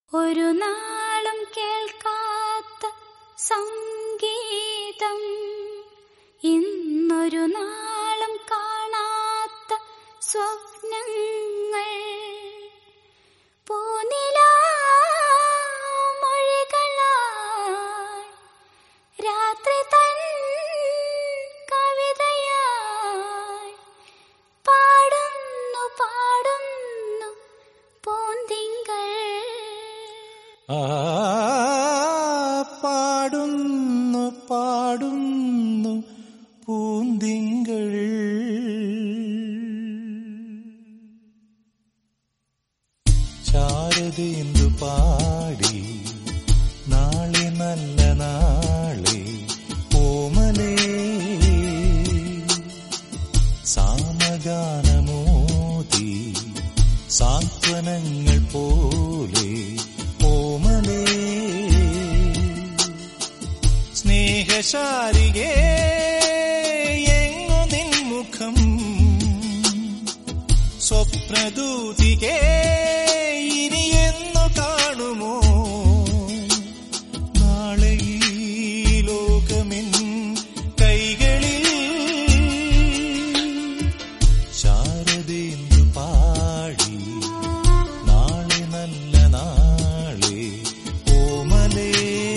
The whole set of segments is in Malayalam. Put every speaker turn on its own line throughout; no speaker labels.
ഒരു നാളും കേൾക്കാത്ത സംഗീതം ഇന്നൊരു നാളും കാണാത്ത സ്വപ്നങ്ങൾ പൂനിലാമൊഴികളായി രാത്രി തൻ കവിതയായി പാടുന്നു പാടുന്നു പൂന്തിങ്കൾ
ആ പാടുന്നു പാടുന്നു പൂന്തിങ്കൾ ശാരദേന്ദു പാടി നാളെ നല്ല നാളെ ഓമലേ സാമഗാനമോതി സാന്ത്വനങ്ങൾ പോലെ ഓമലേ സ്നേഹശാരികേ എങ്ങു നിൻമുഖം സ്വപ്നദൂതികേ ഇനി എന്നു കാണുമോ നാളെ ഈ ലോകമിൻ കൈകളിൽ ശാരദേന്ദു പാടി നാളെ നല്ല നാളെ ഓമലേ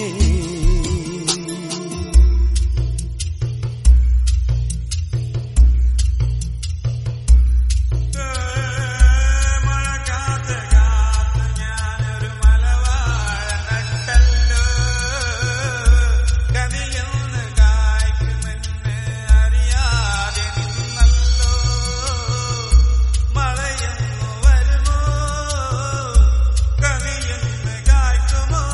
മഴക്കാത്ത് കാത്ത് ഞാനൊരു മലവാഴ നട്ടല്ലോ കതിയൊന്ന് കായ്ക്കുമെന്ന് അറിയാതെ നിന്നല്ലോ മഴയൊന്നു വരുമോ കതിയൊന്ന് കായ്ക്കുമോ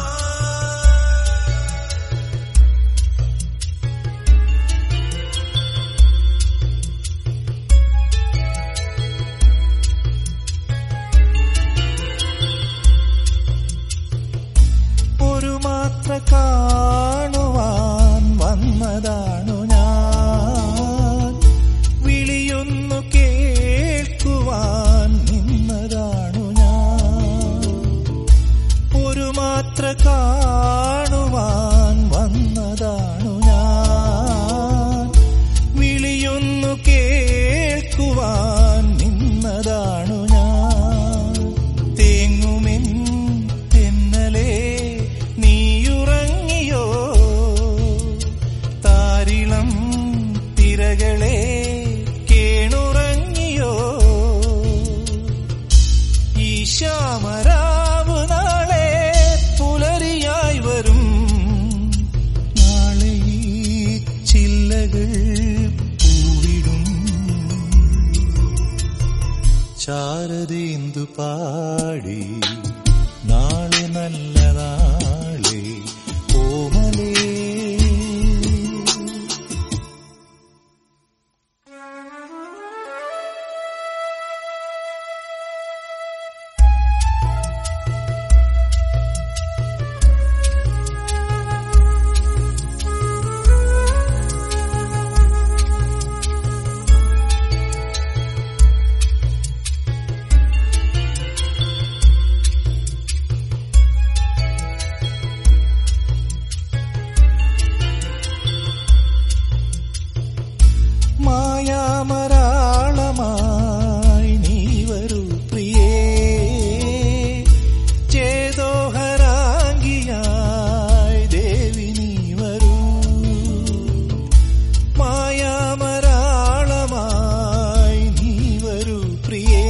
ഒരു മാത്ര കാണുവാൻ വന്നതാണു ഞാൻ വിളിയൊന്നു കേൾക്കുവാൻ നിന്നതാണു ഞാൻ ഒരു മാത്ര കാണുവാൻ വന്നതാണു ഞാൻ വിളിയൊന്നു കേൾക്കുവാൻ നിന്നതാണു ഞാൻ തേങ്ങുമെൻ തെന്നലേ നീയുറങ്ങിയോ താരിളം തിരകളെ കേണുറങ്ങിയോ ഈ ശ്യാമരാവ് നാളെ പുലരിയായി വരും നാളെ ഈ ചില്ലകൾ പൂവിടും ശാരദേന്ദു പാടി നാളെ നല്ല നാളെ ഓമലേ മായാമരാളമായി നീ വരൂ പ്രിയേ ചേതോഹരാംഗിയായി ദേവി നീ വരൂ മായാമരാളമായി നീ വരൂ പ്രിയേ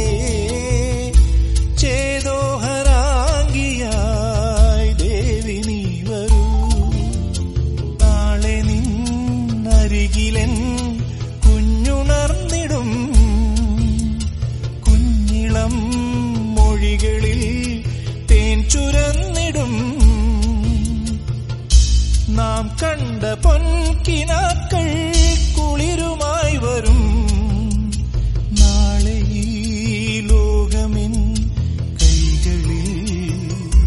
ചേതോഹരാംഗിയായി ദേവി നീ വരൂ നാളെ നിന്നരികിലൻ കുഞ്ഞുണർന്നിടും കുഞ്ഞിളം മൊഴികളിൽ തേൻ ചുരന്നിടും നാം കണ്ട പൊൻകിനാക്കൾ കുളിരുമായി വരും നാളെ ഈ ലോകമിൻ കൈകളിൽ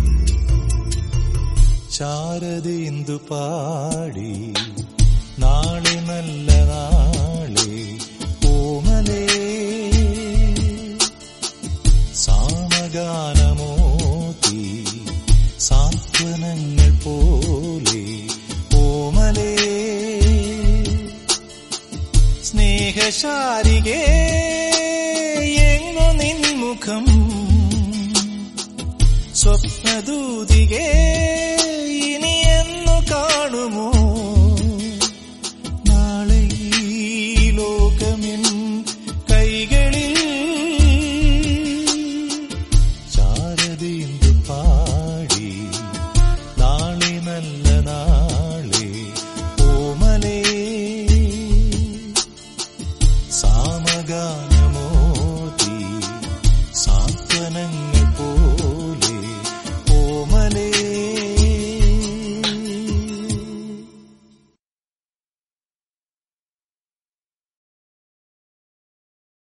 ശാരദേന്ദു പാടി നാളെ നല്ല നാളെ ഓമലേ സാമഗാനമോതി സാന്ത്വനങ്ങൾ പോലെ ഓമലേ സ്നേഹശാരികേ എങ്ങു നിൻമുഖം സ്വപ്നദൂതികേ